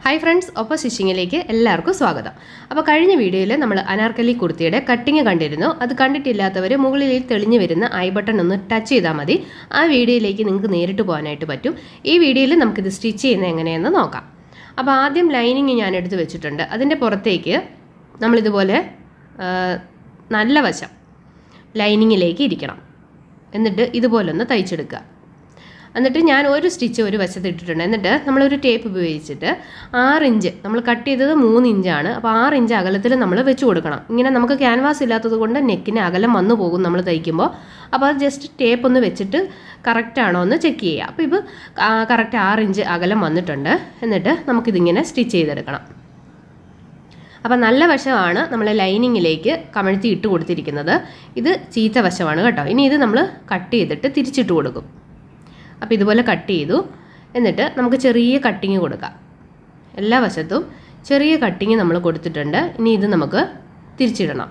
hi friends ഒപ്പം സ്റ്റിച്ചിങ്ങിലേക്ക് എല്ലാവർക്കും സ്വാഗതം അപ്പോൾ കഴിഞ്ഞ വീഡിയോയിൽ നമ്മൾ അനാർക്കലി കുർത്തിയുടെ കട്ടിങ് കണ്ടിരുന്നു അത് കണ്ടിട്ടില്ലാത്തവർ മുകളിൽ തെളിഞ്ഞു വരുന്ന ഐ ബട്ടൺ ഒന്ന് ടച്ച് ചെയ്താൽ മതി ആ വീഡിയോയിലേക്ക് നിങ്ങൾക്ക് നേരിട്ട് പോകാനായിട്ട് പറ്റും ഈ വീഡിയോയിൽ നമുക്കിത് സ്റ്റിച്ച് ചെയ്യുന്നത് എങ്ങനെയെന്ന് നോക്കാം അപ്പോൾ ആദ്യം ലൈനിങ് ഞാൻ എടുത്ത് വെച്ചിട്ടുണ്ട് അതിൻ്റെ പുറത്തേക്ക് നമ്മളിതുപോലെ ആ, നല്ല വശം ലൈനിങ്ങിലേക്ക് ഇരിക്കണം എന്നിട്ട് ഇതുപോലൊന്ന് തയ്ച്ചെടുക്കുക എന്നിട്ട് ഞാൻ ഒരു സ്റ്റിച്ച് ഒരു വശത്ത് ഇട്ടിട്ടുണ്ട് എന്നിട്ട് നമ്മളൊരു ടേപ്പ് ഉപയോഗിച്ചിട്ട് ആറ് ഇഞ്ച് നമ്മൾ കട്ട് ചെയ്തത് മൂന്ന് ഇഞ്ചാണ് അപ്പോൾ ആറ് ഇഞ്ച് അകലത്തിൽ നമ്മൾ വെച്ച് കൊടുക്കണം ഇങ്ങനെ നമുക്ക് ക്യാൻവാസ് ഇല്ലാത്തത് കൊണ്ട് നെക്കിന് അകലം വന്നു പോകും നമ്മൾ തയ്ക്കുമ്പോൾ അപ്പോൾ അത് ജസ്റ്റ് ടേപ്പ് ഒന്ന് വെച്ചിട്ട് കറക്റ്റ് ആണോ എന്ന് ചെക്ക് ചെയ്യുക അപ്പോൾ ഇപ്പോൾ കറക്റ്റ് ആറ് ഇഞ്ച് അകലം വന്നിട്ടുണ്ട് എന്നിട്ട് നമുക്കിതിങ്ങനെ സ്റ്റിച്ച് ചെയ്തെടുക്കണം അപ്പം നല്ല വശമാണ് നമ്മൾ ലൈനിങ്ങിലേക്ക് കമഴ്ത്തി ഇട്ട് കൊടുത്തിരിക്കുന്നത് ഇത് ചീത്ത വശമാണ് കേട്ടോ ഇനി ഇത് നമ്മൾ കട്ട് ചെയ്തിട്ട് തിരിച്ചിട്ട് കൊടുക്കും അപ്പോൾ ഇതുപോലെ കട്ട് ചെയ്തു എന്നിട്ട് നമുക്ക് ചെറിയ കട്ടിങ് കൊടുക്കാം എല്ലാ വശത്തും ചെറിയ കട്ടിങ് നമ്മൾ കൊടുത്തിട്ടുണ്ട് ഇനി ഇത് നമുക്ക് തിരിച്ചിടണം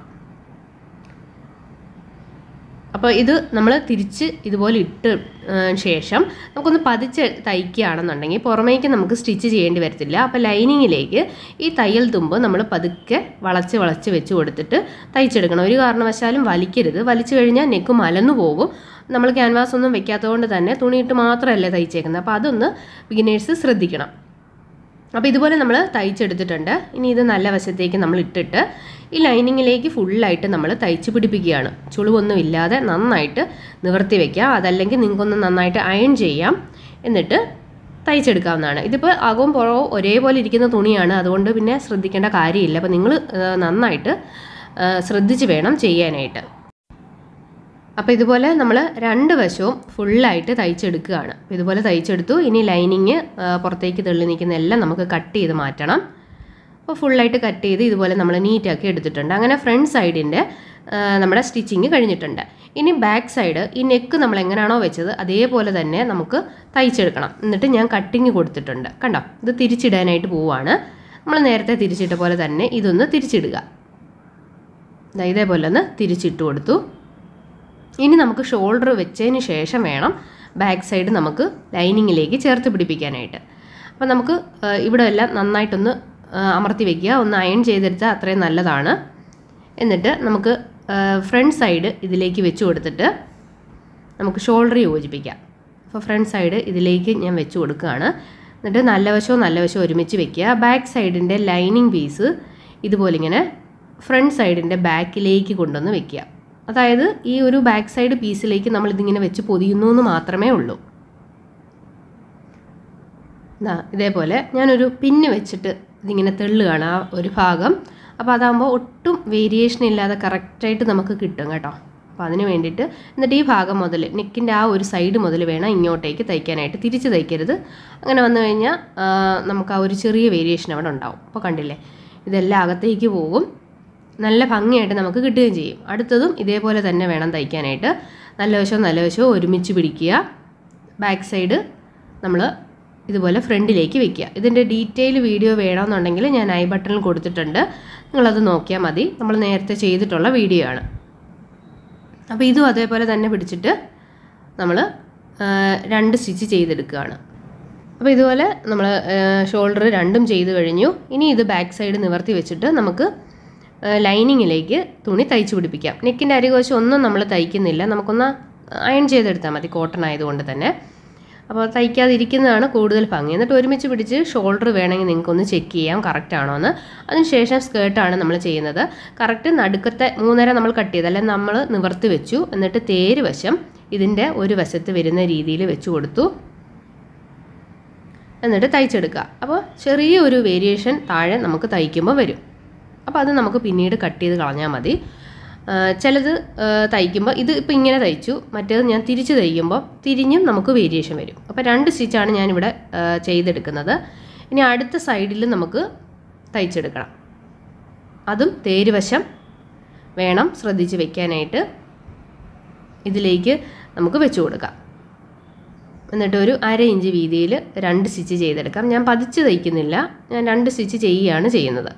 അപ്പോൾ ഇത് നമ്മൾ തിരിച്ച് ഇതുപോലെ ഇട്ട് ആ, ശേഷം നമുക്കൊന്ന് പതിച്ച് തയ്ക്കുകയാണെന്നുണ്ടെങ്കിൽ പുറമേക്ക് നമുക്ക് സ്റ്റിച്ച് ചെയ്യേണ്ടി വരത്തില്ല അപ്പോൾ ലൈനിങ്ങിലേക്ക് ഈ തയ്യൽ തുമ്പ് നമ്മൾ പതുക്കെ വളച്ച് വളച്ച് വെച്ച് കൊടുത്തിട്ട് തയ്ച്ചെടുക്കണം ഒരു കാരണവശാലും വലിക്കരുത് വലിച്ചു കഴിഞ്ഞാൽ നെക്ക് മലന്നു പോകും നമ്മൾ ക്യാൻവാസ് ഒന്നും വെക്കാത്തതുകൊണ്ട് തന്നെ തുണിയിട്ട് മാത്രമല്ല തയ്ച്ചേക്കുന്നത് അപ്പോൾ അതൊന്ന് ബിഗിനേഴ്സ് ശ്രദ്ധിക്കണം അപ്പോൾ ഇതുപോലെ നമ്മൾ തയ്ച്ചെടുത്തിട്ടുണ്ട് ഇനി ഇത് നല്ല വശത്തേക്ക് നമ്മൾ ഇട്ടിട്ട് ഈ ലൈനിങ്ങിലേക്ക് ഫുള്ളായിട്ട് നമ്മൾ തയ്ച്ച് പിടിപ്പിക്കുകയാണ് ചുളിവൊന്നും ഇല്ലാതെ നന്നായിട്ട് നിവർത്തി വയ്ക്കുക അതല്ലെങ്കിൽ നിങ്ങൾക്കൊന്ന് നന്നായിട്ട് അയൺ ചെയ്യാം എന്നിട്ട് തയ്ച്ചെടുക്കാവുന്നതാണ് ഇതിപ്പോൾ അകവും പുറവും ഒരേപോലെ ഇരിക്കുന്ന തുണിയാണ് അതുകൊണ്ട് പിന്നെ ശ്രദ്ധിക്കേണ്ട കാര്യമില്ല അപ്പോൾ നിങ്ങൾ നന്നായിട്ട് ആ, ശ്രദ്ധിച്ച് വേണം ചെയ്യാനായിട്ട് അപ്പോൾ ഇതുപോലെ നമ്മൾ രണ്ട് വശവും ഫുള്ളായിട്ട് തയ്ച്ചെടുക്കുകയാണ് അപ്പോൾ ഇതുപോലെ തയ്ച്ചെടുത്തു ഇനി ലൈനിങ് പുറത്തേക്ക് തെള്ളി നിൽക്കുന്ന എല്ലാം നമുക്ക് കട്ട് ചെയ്ത് മാറ്റണം അപ്പോൾ ഫുള്ളായിട്ട് കട്ട് ചെയ്ത് ഇതുപോലെ നമ്മൾ നീറ്റാക്കി എടുത്തിട്ടുണ്ട് അങ്ങനെ ഫ്രണ്ട് സൈഡിൻ്റെ നമ്മുടെ സ്റ്റിച്ചിങ് കഴിഞ്ഞിട്ടുണ്ട് ഇനി ബാക്ക് സൈഡ് ഈ നെക്ക് നമ്മൾ എങ്ങനെയാണോ വെച്ചത് അതേപോലെ തന്നെ നമുക്ക് തയ്ച്ചെടുക്കണം എന്നിട്ട് ഞാൻ കട്ടിങ് കൊടുത്തിട്ടുണ്ട് കണ്ടോ ഇത് തിരിച്ചിടാനായിട്ട് പോവുകയാണ് നമ്മൾ നേരത്തെ തിരിച്ചിട്ട പോലെ തന്നെ ഇതൊന്ന് തിരിച്ചിടുക ദാ ഇതേപോലെ ഒന്ന് തിരിച്ചിട്ട് കൊടുത്തു ഇനി നമുക്ക് ഷോൾഡർ വെച്ചതിന് ശേഷം വേണം ബാക്ക് സൈഡ് നമുക്ക് ലൈനിങ്ങിലേക്ക് ചേർത്ത് പിടിപ്പിക്കാനായിട്ട് അപ്പോൾ നമുക്ക് ആ, ഇവിടെ എല്ലാം നന്നായിട്ടൊന്ന് ആ, അമർത്തി വെക്കുക ഒന്ന് അയൺ ചെയ്തെടുത്താൽ അത്രയും നല്ലതാണ് എന്നിട്ട് നമുക്ക് ഫ്രണ്ട് സൈഡ് ഇതിലേക്ക് വെച്ച് കൊടുത്തിട്ട് നമുക്ക് ഷോൾഡർ യോജിപ്പിക്കാം അപ്പോൾ ഫ്രണ്ട് സൈഡ് ഇതിലേക്ക് ഞാൻ വെച്ച് കൊടുക്കുകയാണ് എന്നിട്ട് നല്ല വശവും നല്ല വശവും ഒരുമിച്ച് വെക്കുക ബാക്ക് സൈഡിൻ്റെ ലൈനിങ് പീസ് ഇതുപോലെ ഇങ്ങനെ ഫ്രണ്ട് സൈഡിൻ്റെ ബാക്കിലേക്ക് കൊണ്ടുവന്ന് വെക്കുക അതായത് ഈ ഒരു ബാക്ക് സൈഡ് പീസിലേക്ക് നമ്മൾ ഇതിങ്ങനെ വെച്ച് പൊതിയുന്നു എന്ന് മാത്രമേ ഉള്ളൂ ദാ ഇതേപോലെ ഞാനൊരു പിന്ന് വെച്ചിട്ട് ഇതിങ്ങനെ തെള്ളുകയാണ് ആ ഒരു ഭാഗം അപ്പോൾ അതാകുമ്പോൾ ഒട്ടും വേരിയേഷൻ ഇല്ലാതെ കറക്റ്റായിട്ട് നമുക്ക് കിട്ടും കേട്ടോ അപ്പോൾ അതിന് വേണ്ടിയിട്ട് എന്നിട്ട് ഈ ഭാഗം മുതൽ നെക്കിൻ്റെ ആ ഒരു സൈഡ് മുതൽ വേണം ഇങ്ങോട്ടേക്ക് തയ്ക്കാനായിട്ട് തിരിച്ച് തയ്ക്കരുത് അങ്ങനെ വന്നു കഴിഞ്ഞാൽ ആ, നമുക്ക് ആ ഒരു ചെറിയ വേരിയേഷൻ അവിടെ ഉണ്ടാവും അപ്പോൾ കണ്ടില്ലേ ഇതെല്ലാം അകത്തേക്ക് പോകും നല്ല ഭംഗിയായിട്ട് നമുക്ക് കിട്ടുകയും ചെയ്യും അടുത്തതും ഇതേപോലെ തന്നെ വേണം തയ്ക്കാനായിട്ട് നല്ല വശവും നല്ല വശവും ഒരുമിച്ച് പിടിക്കുക ബാക്ക് സൈഡ് നമ്മൾ ഇതുപോലെ ഫ്രണ്ടിലേക്ക് വെക്കുക ഇതിൻ്റെ ഡീറ്റെയിൽ വീഡിയോ വേണമെന്നുണ്ടെങ്കിൽ ഞാൻ ഐ ബട്ടണിൽ കൊടുത്തിട്ടുണ്ട് നിങ്ങളത് നോക്കിയാൽ മതി നമ്മൾ നേരത്തെ ചെയ്തിട്ടുള്ള വീഡിയോ ആണ് അപ്പോൾ ഇതും അതേപോലെ തന്നെ പിടിച്ചിട്ട് നമ്മൾ രണ്ട് സ്റ്റിച്ച് ചെയ്തെടുക്കുകയാണ് അപ്പോൾ ഇതുപോലെ നമ്മൾ ഷോൾഡർ രണ്ടും ചെയ്ത് കഴിഞ്ഞു ഇനി ഇത് ബാക്ക് സൈഡ് നിവർത്തി വെച്ചിട്ട് നമുക്ക് ലൈനിങ്ങിലേക്ക് തുണി തയ്ച്ച് പിടിപ്പിക്കാം നെക്കിൻ്റെ അരികോശം ഒന്നും നമ്മൾ തയ്ക്കുന്നില്ല നമുക്കൊന്ന് അയൺ ചെയ്തെടുത്താൽ മതി കോട്ടൺ ആയതുകൊണ്ട് തന്നെ അപ്പോൾ തയ്ക്കാതിരിക്കുന്നതാണ് കൂടുതൽ ഭംഗി എന്നിട്ട് ഒരുമിച്ച് പിടിച്ച് ഷോൾഡർ വേണമെങ്കിൽ നിങ്ങൾക്കൊന്ന് ചെക്ക് ചെയ്യാം കറക്റ്റ് ആണോ എന്ന് അതിനുശേഷം സ്കേർട്ടാണ് നമ്മൾ ചെയ്യുന്നത് കറക്റ്റ് നടുക്കത്തെ മൂന്നര നമ്മൾ കട്ട് ചെയ്ത് അല്ലെങ്കിൽ നമ്മൾ നിവർത്തി വെച്ചു എന്നിട്ട് തേര് വശം ഇതിൻ്റെ ഒരു വശത്ത് വരുന്ന രീതിയിൽ വെച്ച് കൊടുത്തു എന്നിട്ട് തയ്ച്ചെടുക്കുക അപ്പോൾ ചെറിയ ഒരു വേരിയേഷൻ താഴെ നമുക്ക് തയ്ക്കുമ്പോൾ വരും അപ്പോൾ അത് നമുക്ക് പിന്നീട് കട്ട് ചെയ്ത് കളഞ്ഞാൽ മതി ആ, ചിലത് ആ, തയ്ക്കുമ്പോൾ ഇത് ഇപ്പോൾ ഇങ്ങനെ തയ്ച്ചു മറ്റേത് ഞാൻ തിരിച്ച് തയ്ക്കുമ്പോൾ തിരിഞ്ഞും നമുക്ക് വേരിയേഷൻ വരും അപ്പോൾ രണ്ട് സ്റ്റിച്ചാണ് ഞാനിവിടെ ആ, ചെയ്തെടുക്കുന്നത് ഇനി അടുത്ത സൈഡിൽ നമുക്ക് തയ്ച്ചെടുക്കണം അതും തേരുവശം വേണം ശ്രദ്ധിച്ച് വെക്കാനായിട്ട് ഇതിലേക്ക് നമുക്ക് വെച്ച് കൊടുക്കാം എന്നിട്ട് ഒരു അര ഇഞ്ച് വീതിയിൽ രണ്ട് സ്റ്റിച്ച് ചെയ്തെടുക്കാം ഞാൻ പതിച്ച് തയ്ക്കുന്നില്ല ഞാൻ രണ്ട് സ്റ്റിച്ച് ചെയ്യുകയാണ് ചെയ്യുന്നത്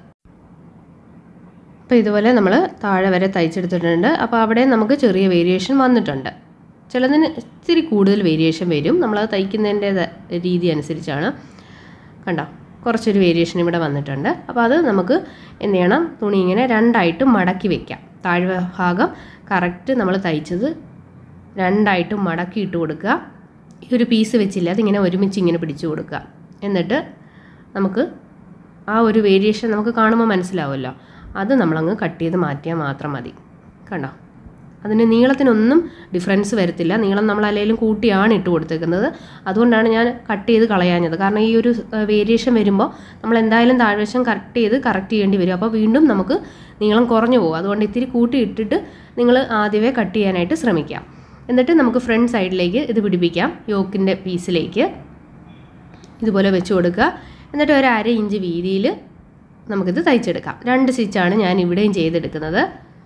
അപ്പോൾ ഇതുപോലെ നമ്മൾ താഴെ വരെ തയ്ച്ചെടുത്തിട്ടുണ്ട് അപ്പോൾ അവിടെ നമുക്ക് ചെറിയ വേരിയേഷൻ വന്നിട്ടുണ്ട് ചിലതിന് ഇത്തിരി കൂടുതൽ വേരിയേഷൻ വരും നമ്മളത് തയ്ക്കുന്നതിൻ്റെ രീതി അനുസരിച്ചാണ് കണ്ടോ കുറച്ചൊരു വേരിയേഷൻ ഇവിടെ വന്നിട്ടുണ്ട് അപ്പോൾ അത് നമുക്ക് എന്ത് ചെയ്യണം തുണി ഇങ്ങനെ രണ്ടായിട്ട് മടക്കി വെക്കാം താഴ്വ ഭാഗം കറക്റ്റ് നമ്മൾ തയ്ച്ചത് രണ്ടായിട്ടും മടക്കി ഇട്ട് കൊടുക്കുക ഈ ഒരു പീസ് വെച്ചില്ല അതിങ്ങനെ ഒരുമിച്ച് ഇങ്ങനെ പിടിച്ചു കൊടുക്കുക എന്നിട്ട് നമുക്ക് ആ ഒരു വേരിയേഷൻ നമുക്ക് കാണുമ്പോൾ മനസ്സിലാവുമല്ലോ അത് നമ്മളങ്ങ് കട്ട് ചെയ്ത് മാറ്റിയാൽ മാത്രം മതി കണ്ടോ അതിന് നീളത്തിനൊന്നും ഡിഫറൻസ് വരത്തില്ല നീളം നമ്മൾ അല്ലെങ്കിലും കൂട്ടിയാണ് ഇട്ട് കൊടുത്തേക്കുന്നത് അതുകൊണ്ടാണ് ഞാൻ കട്ട് ചെയ്ത് കളയാഞ്ഞത് കാരണം ഈ ഒരു വേരിയേഷൻ വരുമ്പോൾ നമ്മൾ എന്തായാലും താഴ്വശം കട്ട് ചെയ്ത് കറക്റ്റ് ചെയ്യേണ്ടി വരും അപ്പോൾ വീണ്ടും നമുക്ക് നീളം കുറഞ്ഞു പോകും അതുകൊണ്ട് ഇത്തിരി കൂട്ടി ഇട്ടിട്ട് നിങ്ങൾ ആദ്യമേ കട്ട് ചെയ്യാനായിട്ട് ശ്രമിക്കാം എന്നിട്ട് നമുക്ക് ഫ്രണ്ട് സൈഡിലേക്ക് ഇത് പിടിപ്പിക്കാം യോക്കിൻ്റെ പീസിലേക്ക് ഇതുപോലെ വെച്ച് കൊടുക്കുക എന്നിട്ട് ഒരു അര ഇഞ്ച് വീതിയിൽ നമുക്കിത് തയ്ച്ചെടുക്കാം രണ്ട് സ്റ്റിച്ചാണ് ഞാൻ ഇവിടെയും ചെയ്തെടുക്കുന്നത്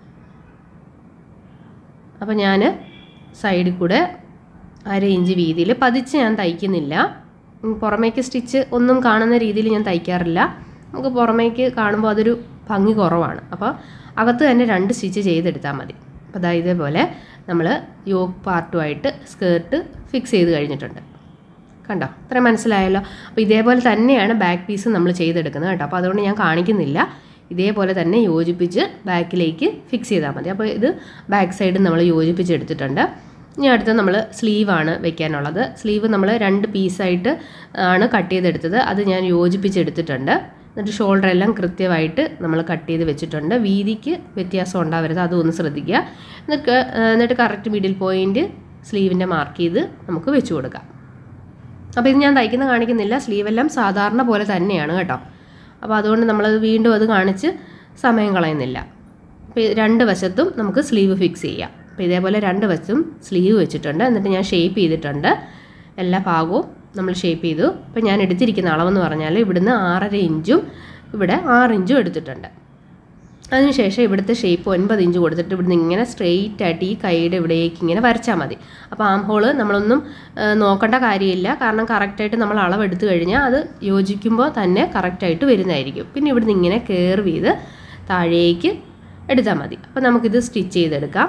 അപ്പോൾ ഞാൻ സൈഡിൽ കൂടെ അര ഇഞ്ച് വീതിയിൽ പതിച്ച് ഞാൻ തയ്ക്കുന്നില്ല ഉം, പുറമേക്ക് സ്റ്റിച്ച് ഒന്നും കാണുന്ന രീതിയിൽ ഞാൻ തയ്ക്കാറില്ല നമുക്ക് പുറമേക്ക് കാണുമ്പോൾ അതൊരു ഭംഗി കുറവാണ് അപ്പോൾ അകത്ത് തന്നെ രണ്ട് സ്റ്റിച്ച് ചെയ്തെടുത്താൽ മതി അപ്പോൾ അതാ ഇതേപോലെ നമ്മൾ യോക്ക് പാർട്ടുമായിട്ട് സ്കേർട്ട് ഫിക്സ് ചെയ്ത് കഴിഞ്ഞിട്ടുണ്ട് കണ്ടോ ഇത്ര മനസ്സിലായല്ലോ അപ്പോൾ ഇതേപോലെ തന്നെയാണ് ബാക്ക് പീസ് നമ്മൾ ചെയ്തെടുക്കുന്നത് കേട്ടോ അപ്പോൾ അതുകൊണ്ട് ഞാൻ കാണിക്കുന്നില്ല ഇതേപോലെ തന്നെ യോജിപ്പിച്ച് ബാക്കിലേക്ക് ഫിക്സ് ചെയ്താൽ മതി അപ്പോൾ ഇത് ബാക്ക് സൈഡ് നമ്മൾ യോജിപ്പിച്ചെടുത്തിട്ടുണ്ട് ഇനി അടുത്ത് നമ്മൾ സ്ലീവാണ് വെക്കാനുള്ളത് സ്ലീവ് നമ്മൾ രണ്ട് പീസായിട്ട് ആണ് കട്ട് ചെയ്തെടുത്തത് അത് ഞാൻ യോജിപ്പിച്ചെടുത്തിട്ടുണ്ട് എന്നിട്ട് ഷോൾഡർ എല്ലാം കൃത്യമായിട്ട് നമ്മൾ കട്ട് ചെയ്ത് വെച്ചിട്ടുണ്ട് വീതിക്ക് വ്യത്യാസം ഉണ്ടാവരുത് അതും ഒന്ന് ശ്രദ്ധിക്കുക എന്നിട്ട് എന്നിട്ട് കറക്റ്റ് മിഡിൽ പോയിൻറ്റ് സ്ലീവിൻ്റെ മാർക്ക് ചെയ്ത് നമുക്ക് വെച്ച് കൊടുക്കാം അപ്പോൾ ഇത് ഞാൻ തയ്ക്കുന്ന കാണിക്കുന്നില്ല സ്ലീവെല്ലാം സാധാരണ പോലെ തന്നെയാണ് കേട്ടോ അപ്പോൾ അതുകൊണ്ട് നമ്മളത് വീണ്ടും അത് കാണിച്ച് സമയം കളയുന്നില്ല അപ്പോൾ ഈ രണ്ട് വശത്തും നമുക്ക് സ്ലീവ് ഫിക്സ് ചെയ്യാം അപ്പോൾ ഇതേപോലെ രണ്ട് വശത്തും സ്ലീവ് വെച്ചിട്ടുണ്ട് എന്നിട്ട് ഞാൻ ഷേപ്പ് ചെയ്തിട്ടുണ്ട് എല്ലാ ഭാഗവും നമ്മൾ ഷേപ്പ് ചെയ്തു അപ്പോൾ ഞാൻ എടുത്തിരിക്കുന്ന അളവെന്ന് പറഞ്ഞാൽ ഇവിടുന്ന് ആറര ഇഞ്ചും ഇവിടെ ആറ് ഇഞ്ചും എടുത്തിട്ടുണ്ട് അതിനുശേഷം ഇവിടുത്തെ ഷേപ്പ് ഒൻപത് ഇഞ്ച് കൊടുത്തിട്ട് ഇവിടുന്ന് ഇങ്ങനെ സ്ട്രെയിറ്റ് ആയിട്ട് ഈ കൈയുടെ ഇവിടേക്ക് ഇങ്ങനെ വരച്ചാൽ മതി അപ്പോൾ ആം ഹോള് നമ്മളൊന്നും ആ, നോക്കേണ്ട കാര്യമില്ല കാരണം കറക്റ്റായിട്ട് നമ്മൾ അളവെടുത്ത് കഴിഞ്ഞാൽ അത് യോജിക്കുമ്പോൾ തന്നെ കറക്റ്റായിട്ട് വരുന്നതായിരിക്കും പിന്നെ ഇവിടുന്ന് ഇങ്ങനെ കയറി ചെയ്ത് താഴേക്ക് എടുത്താൽ മതി അപ്പോൾ നമുക്കിത് സ്റ്റിച്ച് ചെയ്തെടുക്കാം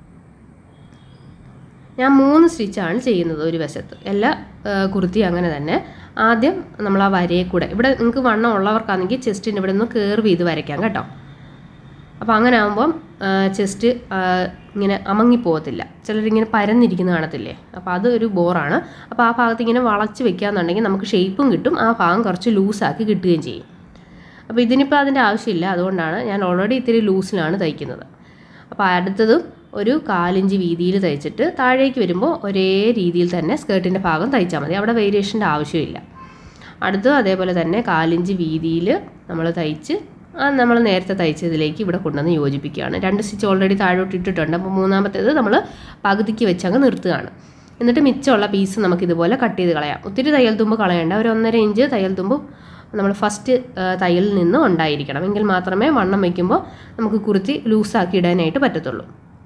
ഞാൻ മൂന്ന് സ്റ്റിച്ചാണ് ചെയ്യുന്നത് ഒരു വശത്ത് എല്ലാ ആ, കുർത്തി അങ്ങനെ തന്നെ ആദ്യം നമ്മൾ ആ വരയെ കൂടെ ഇവിടെ നിങ്ങൾക്ക് വണ്ണം ഉള്ളവർക്കാണെങ്കിൽ ചെസ്റ്റിൻ്റെ ഇവിടെ നിന്ന് കയറി ചെയ്ത് വരയ്ക്കാം കേട്ടോ അപ്പോൾ അങ്ങനെ ആകുമ്പം ചെസ്റ്റ് ഇങ്ങനെ അമങ്ങിപ്പോകത്തില്ല ചിലരിങ്ങനെ പരന്നിരിക്കുന്ന കാണത്തില്ലേ അപ്പോൾ അത് ഒരു ബോറാണ് അപ്പോൾ ആ ഭാഗത്ത് ഇങ്ങനെ വളച്ച് വെക്കുകയെന്നുണ്ടെങ്കിൽ നമുക്ക് ഷേപ്പും കിട്ടും ആ ഭാഗം കുറച്ച് ലൂസാക്കി കിട്ടുകയും ചെയ്യും അപ്പോൾ ഇതിനിപ്പോൾ അതിൻ്റെ ആവശ്യമില്ല അതുകൊണ്ടാണ് ഞാൻ ഓൾറെഡി ഇത്തിരി ലൂസിലാണ് തയ്ക്കുന്നത് അപ്പോൾ അടുത്തതും ഒരു കാലിഞ്ച് വീതിയിൽ തയ്ച്ചിട്ട് താഴേക്ക് വരുമ്പോൾ ഒരേ രീതിയിൽ തന്നെ സ്കേർട്ടിൻ്റെ ഭാഗം തയ്ച്ചാൽ മതി അവിടെ വേരിയേഷൻ്റെ ആവശ്യമില്ല അടുത്തതും അതേപോലെ തന്നെ കാലിഞ്ച് വീതിയിൽ നമ്മൾ തയ്ച്ച് ആ നമ്മൾ നേരത്തെ തയ്ച്ചതിലേക്ക് ഇവിടെ കൊണ്ടുവന്ന് യോജിപ്പിക്കുകയാണ് രണ്ട് സ്റ്റിച്ച് ഓൾറെഡി താഴോട്ട് ഇട്ടിട്ടുണ്ട് അപ്പോൾ മൂന്നാമത്തേത് നമ്മൾ പകുതിക്ക് വെച്ച് അങ്ങ് നിർത്തുകയാണ് എന്നിട്ട് മിച്ചമുള്ള പീസ് നമുക്ക് ഇതുപോലെ കട്ട് ചെയ്ത് കളയാം ഒത്തിരി തയ്യൽ തുമ്പ് കളയണ്ട ഒരു ഒന്നര ഇഞ്ച് തയ്യൽ തുമ്പ് നമ്മൾ ഫസ്റ്റ് തയ്യലിൽ നിന്ന് ഉണ്ടായിരിക്കണം എങ്കിൽ മാത്രമേ വണ്ണം വയ്ക്കുമ്പോൾ നമുക്ക് കുർത്തി ലൂസാക്കി ഇടാനായിട്ട് പറ്റത്തുള്ളൂ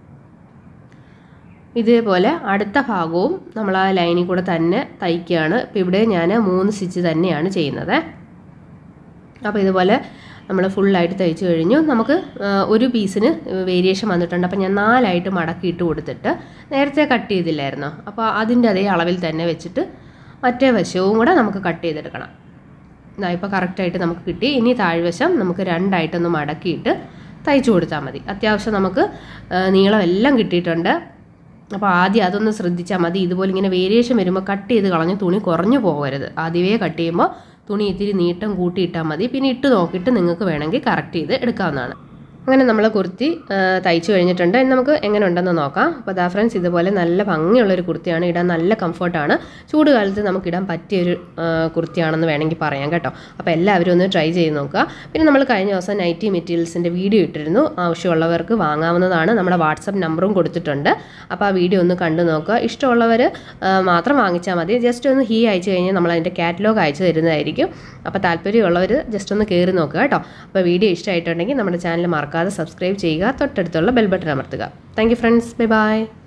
ഇതേപോലെ അടുത്ത ഭാഗവും നമ്മൾ ആ ലൈനിൽ കൂടെ തന്നെ തയ്ക്കുകയാണ് ഇപ്പോൾ ഇവിടെ ഞാൻ മൂന്ന് സ്റ്റിച്ച് തന്നെയാണ് ചെയ്യുന്നത് അപ്പോൾ ഇതുപോലെ നമ്മൾ ഫുള്ളായിട്ട് തയ്ച്ചു കഴിഞ്ഞു നമുക്ക് ആ, ഒരു പീസിന് വേരിയേഷൻ വന്നിട്ടുണ്ട് അപ്പോൾ ഞാൻ നാലായിട്ട് മടക്കി ഇട്ട് കൊടുത്തിട്ട് നേരത്തെ കട്ട് ചെയ്തില്ലായിരുന്നോ അപ്പോൾ അതിൻ്റെ അതേ അളവിൽ തന്നെ വെച്ചിട്ട് മറ്റേ വശവും കൂടെ നമുക്ക് കട്ട് ചെയ്തെടുക്കണം ഇതാ ഇപ്പോൾ കറക്റ്റായിട്ട് നമുക്ക് കിട്ടി ഇനി താഴ്വശം നമുക്ക് രണ്ടായിട്ടൊന്ന് മടക്കിയിട്ട് തയ്ച്ചു കൊടുത്താൽ മതി അത്യാവശ്യം നമുക്ക് ആ, നീളം എല്ലാം കിട്ടിയിട്ടുണ്ട് അപ്പോൾ ആദ്യം അതൊന്ന് ശ്രദ്ധിച്ചാൽ മതി ഇതുപോലെ ഇങ്ങനെ വേരിയേഷൻ വരുമ്പോൾ കട്ട് ചെയ്ത് കളഞ്ഞ് തുണി കുറഞ്ഞു പോകരുത് ആദ്യമേ കട്ട് ചെയ്യുമ്പോൾ തുണി ഇത്തിരി നീട്ടം കൂട്ടിയിട്ടാൽ മതി പിന്നെ ഇട്ട് നോക്കിയിട്ട് നിങ്ങൾക്ക് വേണമെങ്കിൽ കറക്റ്റ് ചെയ്ത് എടുക്കാവുന്നതാണ് അങ്ങനെ നമ്മൾ കുർത്തി ആ, തയ്ച്ചു കഴിഞ്ഞിട്ടുണ്ട് ഇനി നമുക്ക് എങ്ങനെ ഉണ്ടെന്ന് നോക്കാം അപ്പോൾ ദാ ഫ്രണ്ട്സ് ഇതുപോലെ നല്ല ഭംഗിയുള്ളൊരു കുർത്തിയാണ് ഇടാൻ നല്ല കംഫർട്ടാണ് ചൂട് കാലത്ത് നമുക്ക് ഇടാൻ പറ്റിയൊരു ആ, കുർത്തിയാണെന്ന് വേണമെങ്കിൽ പറയാം കേട്ടോ അപ്പോൾ എല്ലാവരും ഒന്ന് ട്രൈ ചെയ്ത് നോക്കുക പിന്നെ നമ്മൾ കഴിഞ്ഞ ദിവസം നൈറ്റി മെറ്റീരിയൽസിൻ്റെ വീഡിയോ ഇട്ടിരുന്നു ആവശ്യമുള്ളവർക്ക് വാങ്ങാവുന്നതാണ് നമ്മുടെ വാട്സപ്പ് നമ്പറും കൊടുത്തിട്ടുണ്ട് അപ്പോൾ ആ വീഡിയോ ഒന്ന് കണ്ടു നോക്കുക ഇഷ്ടമുള്ളവർ മാത്രം വാങ്ങിച്ചാൽ മതി ജസ്റ്റ് ഒന്ന് ഹീ അയച്ചു കഴിഞ്ഞാൽ നമ്മൾ അതിൻ്റെ കാറ്റലോഗ് അയച്ചു തരുന്നതായിരിക്കും അപ്പോൾ താല്പര്യമുള്ളവർ ജസ്റ്റ് ഒന്ന് കയറി നോക്കുക കേട്ടോ അപ്പോൾ വീഡിയോ ഇഷ്ടമായിട്ടുണ്ടെങ്കിൽ നമ്മുടെ ചാനൽ മറക്കാതെ സബ്സ്ക്രൈബ് ചെയ്യുക തൊട്ടടുത്തുള്ള ബെൽ ബട്ടൺ അമർത്തുക thank you friends bye by